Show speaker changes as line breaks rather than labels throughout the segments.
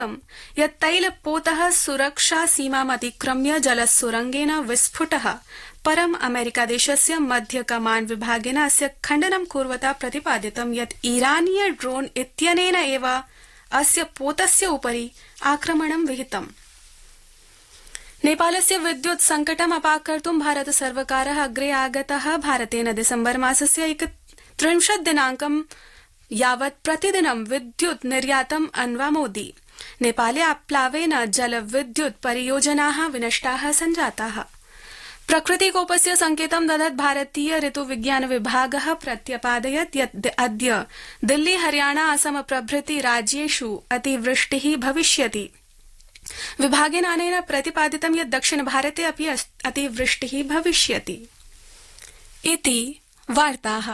यत् तैलपोतः सुरक्षा सीमामतिक्रम्य जलसुरंगेन विस्फुटः परं अमेरिकादेशस्य मध्य कमाण्ड विभागेन अस्य खण्डनं कुर्वता प्रतिपादितं यत् ईरानीय ड्रोन इत्यनेन एव अस्य पोतस्य उपरि आक्रमणं विहितम् नेपालस्य विद्युत् संकटम् अपाकर्तुं भारत सर्वकारः अग्रे आगतः भारतेन दिसम्बर मासस्य एकत्रिंशत् दिनाङ्कं यावत् प्रतिदिनं विद्युत् निर्यातम् अन्वामोदि नेपाले आप्लावेन जलविद्युत् परियोजनाः विनष्टाः सञ्जाताः प्रकृतिकोपस्य संकेतं ददत् भारतीय ऋतुविज्ञान विभागः प्रत्यपादयत् यत् अद्य दिल्ली हरियाणा असम प्रभृति राज्येषु अतिवृष्टिः भविष्यति विभागेन अनेन प्रतिपादितं यत् दक्षिण भारते अपि अतिवृष्टिः भविष्यति इति वार्ताः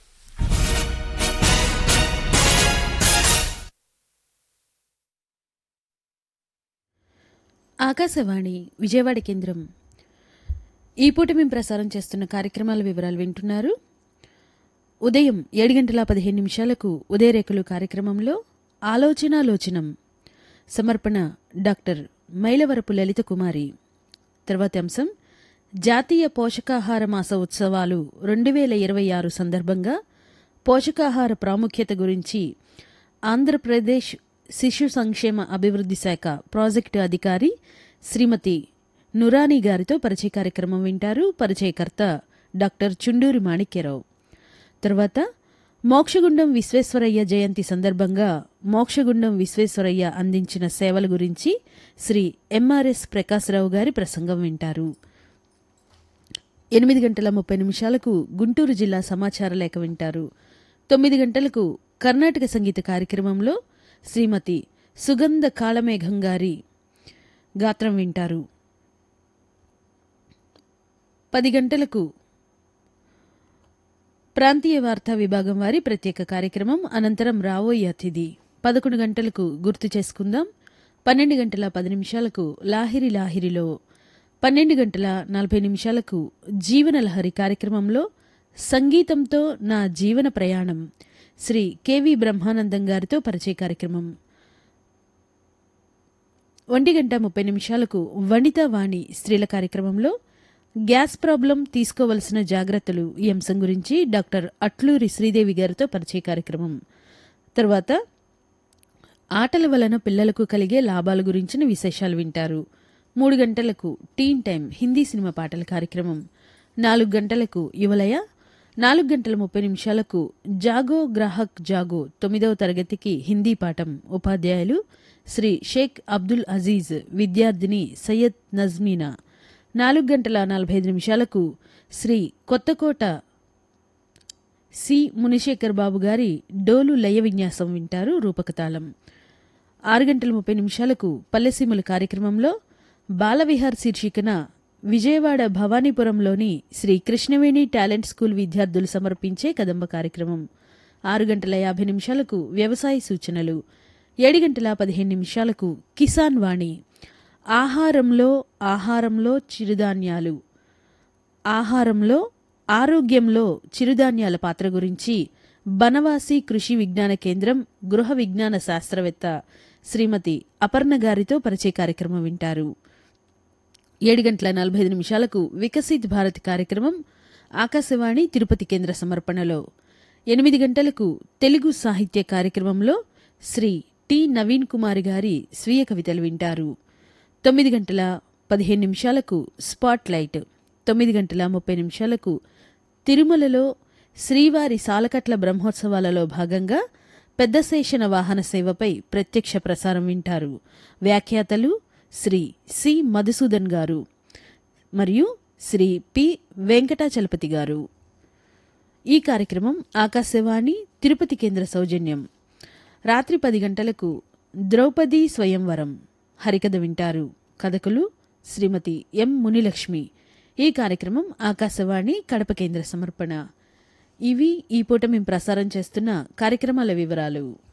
ఆకాశవాణి విజయవాడ కేంద్రం ఈ పూట మేము ప్రసారం చేస్తున్న కార్యక్రమాల వివరాలు వింటున్నారు ఉదయం ఏడు గంటల పదిహేను నిమిషాలకు ఉదయరేఖలు కార్యక్రమంలో ఆలోచనాలోచనం సమర్పణ డాక్టర్ మైలవరపు లలిత కుమారి తర్వాతి అంశం జాతీయ పోషకాహార మాస ఉత్సవాలు రెండు వేల ఇరవై ఆరు సందర్భంగా పోషకాహార ప్రాముఖ్యత గురించి ఆంధ్రప్రదేశ్ శిశు సంక్షేమ అభివృద్ధి శాఖ ప్రాజెక్టు అధికారి శ్రీమతి నురానీ గారితో పరిచయ కార్యక్రమం వింటారు పరిచయకర్త డాక్టర్ చుండూరి మాణిక్యరావు తర్వాత మోక్షగుండం విశ్వేశ్వరయ్య జయంతి సందర్భంగా మోక్షగుండం విశ్వేశ్వరయ్య అందించిన సేవల గురించి శ్రీ ఎంఆర్ఎస్ ప్రకాశరావు గారి ప్రసంగం వింటారు ఎనిమిది గంటల ముప్పై నిమిషాలకు గుంటూరు జిల్లా సమాచార లేఖ వింటారు తొమ్మిది గంటలకు కర్ణాటక సంగీత కార్యక్రమంలో శ్రీమతి సుగంధ కాళమేఘం గారి గాత్రం వింటారు పది గంటలకు ప్రాంతీయ వార్తా విభాగం వారి ప్రత్యేక కార్యక్రమం అనంతరం రావోయే అతిథి పదకొండు గంటలకు గుర్తు చేసుకుందాం పన్నెండు గంటల పది నిమిషాలకు లాహిరి లాహిరిలో పన్నెండు గంటల నలభై నిమిషాలకు జీవనలహరి కార్యక్రమంలో సంగీతంతో నా జీవన ప్రయాణం శ్రీ కెవి బ్రహ్మానందం గారితో పరిచయ కార్యక్రమం ఒంటి గంట ముప్పై నిమిషాలకు వనితా వాణి స్త్రీల కార్యక్రమంలో గ్యాస్ ప్రాబ్లం తీసుకోవలసిన జాగ్రత్తలు ఈ అంశం గురించి డాక్టర్ అట్లూరి శ్రీదేవి గారితో పరిచయ కార్యక్రమం తర్వాత ఆటల వలన పిల్లలకు కలిగే లాభాల గురించిన విశేషాలు వింటారు మూడు గంటలకు టీన్ టైం హిందీ సినిమా పాటల కార్యక్రమం నాలుగు గంటలకు యువలయ నాలుగు గంటల ముప్పై నిమిషాలకు జాగో గ్రాహక్ జాగో తొమ్మిదవ తరగతికి హిందీ పాఠం ఉపాధ్యాయులు శ్రీ షేక్ అబ్దుల్ అజీజ్ విద్యార్థిని సయ్యద్ నజ్మీనా నాలుగు గంటల నలభై ఐదు నిమిషాలకు శ్రీ కొత్తకోట సి మునిశేఖర్ బాబు గారి డోలు లయ విన్యాసం వింటారు రూపకతాళం ఆరు గంటల ముప్పై నిమిషాలకు పల్లెసీమల కార్యక్రమంలో బాలవిహార్ శీర్షికన విజయవాడ భవానీపురంలోని శ్రీ కృష్ణవేణి టాలెంట్ స్కూల్ విద్యార్థులు సమర్పించే కదంబ కార్యక్రమం ఆరు గంటల యాభై నిమిషాలకు వ్యవసాయ సూచనలు ఏడు గంటల పదిహేను నిమిషాలకు కిసాన్ వాణి ఆహారంలో ఆహారంలో చిరుధాన్యాలు ఆహారంలో ఆరోగ్యంలో చిరుధాన్యాల పాత్ర గురించి బనవాసి కృషి విజ్ఞాన కేంద్రం గృహ విజ్ఞాన శాస్త్రవేత్త శ్రీమతి అపర్ణ గారితో పరిచయ కార్యక్రమం వింటారు ఏడు గంటల నలభై ఐదు నిమిషాలకు వికసిత్ భారత్ కార్యక్రమం ఆకాశవాణి తిరుపతి కేంద్ర సమర్పణలో ఎనిమిది గంటలకు తెలుగు సాహిత్య కార్యక్రమంలో శ్రీ టి నవీన్ కుమార్ గారి స్వీయ కవితలు వింటారు తొమ్మిది గంటల పదిహేను నిమిషాలకు స్పాట్ లైట్ తొమ్మిది గంటల ముప్పై నిమిషాలకు తిరుమలలో శ్రీవారి సాలకట్ల బ్రహ్మోత్సవాలలో భాగంగా పెద్దశేషన వాహన సేవపై ప్రత్యక్ష ప్రసారం వింటారు వ్యాఖ్యాతలు శ్రీ సి మధుసూదన్ గారు మరియు శ్రీ పి వెంకటాచలపతి గారు ఈ కార్యక్రమం ఆకాశవాణి తిరుపతి కేంద్ర సౌజన్యం రాత్రి పది గంటలకు ద్రౌపది స్వయంవరం హరికథ వింటారు కథకులు శ్రీమతి ఎం మునిలక్ష్మి ఈ కార్యక్రమం ఆకాశవాణి కడప కేంద్ర సమర్పణ ఇవి ఈ పూట మేము ప్రసారం చేస్తున్న కార్యక్రమాల వివరాలు